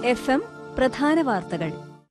F M പ്രധാന വാർത്തകൾ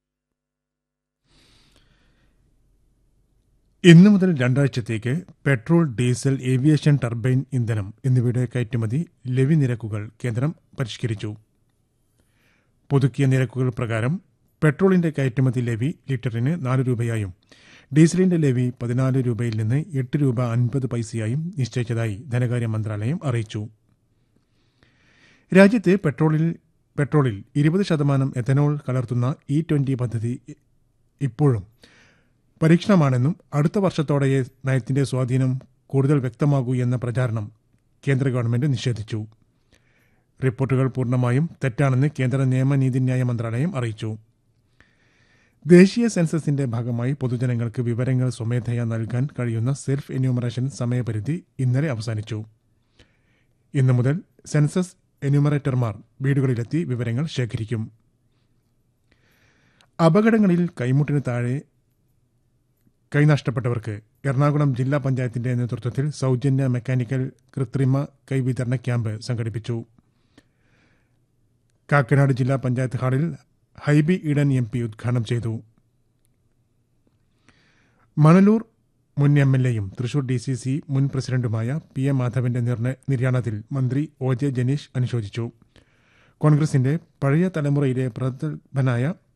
ഇന്നു മുതൽ രണ്ടാഴ്ചത്തേക്ക് പെട്രോൾ ഡീസൽ ഏവിയേഷൻ ടർബൈൻ ഇന്ധനം എന്നിവയുടെ കയറ്റുമതി ലെവി നിരക്കുകൾ കേന്ദ്രം പരിഷ്കരിച്ചു പുതുക്കിയ നിരക്കുകൾ പ്രകാരം പെട്രോളിന്റെ കയറ്റുമതി ലെവി ലിറ്ററിന് നാല് രൂപയായും ഡീസലിന്റെ ലെവി പതിനാല് രൂപയിൽ നിന്ന് എട്ട് രൂപ അൻപത് പൈസയായും നിശ്ചയിച്ചതായി ധനകാര്യ മന്ത്രാലയം അറിയിച്ചു രാജ്യത്ത് പെട്രോളിൽ പെട്രോളിൽ ഇരുപത് ശതമാനം എഥനോൾ കലർത്തുന്ന ഇ ട്വന്റി പദ്ധതി ഇപ്പോഴും പരീക്ഷണമാണെന്നും അടുത്ത വർഷത്തോടെ നയത്തിന്റെ സ്വാധീനം കൂടുതൽ വ്യക്തമാകൂ എന്ന പ്രചാരണം കേന്ദ്ര ഗവൺമെന്റ് നിഷേധിച്ചു റിപ്പോർട്ടുകൾ പൂർണ്ണമായും തെറ്റാണെന്ന് കേന്ദ്ര നിയമനീതിന്യായ മന്ത്രാലയം അറിയിച്ചു ദേശീയ സെൻസസിന്റെ ഭാഗമായി പൊതുജനങ്ങൾക്ക് വിവരങ്ങൾ സ്വമേധയാ നൽകാൻ കഴിയുന്ന സെൽഫ് എന്യൂമറേഷൻ സമയപരിധി ഇന്നലെ അവസാനിച്ചു ഇന്നു മുതൽ സെൻസസ് എന്യൂമറേറ്റർമാർ വീടുകളിലെത്തി വിവരങ്ങൾ ശേഖരിക്കും അപകടങ്ങളിൽ കൈമുട്ടിന് താഴെ കൈനഷ്ടപ്പെട്ടവർക്ക് എറണാകുളം ജില്ലാ പഞ്ചായത്തിന്റെ നേതൃത്വത്തിൽ സൗജന്യ മെക്കാനിക്കൽ കൃത്രിമ കൈവിതരണ ക്യാമ്പ് സംഘടിപ്പിച്ചു കാക്കനാട് ജില്ലാ പഞ്ചായത്ത് ഹാളിൽ ഹൈബി ഈഡൻ എം പി ഉദ്ഘാടനം ചെയ്തു മണലൂർ മുൻ എം എൽ എയും തൃശൂർ ഡി സി സി മുൻ പ്രസിഡന്റുമായ പി എ മാധവന്റെ നിർണ- നിര്യാണത്തിൽ മന്ത്രി ഒ ജെ ജനീഷ് അനുശോചിച്ചു കോൺഗ്രസിന്റെ പഴയ തലമുറയിലെ പ്രഗത്ഭനായ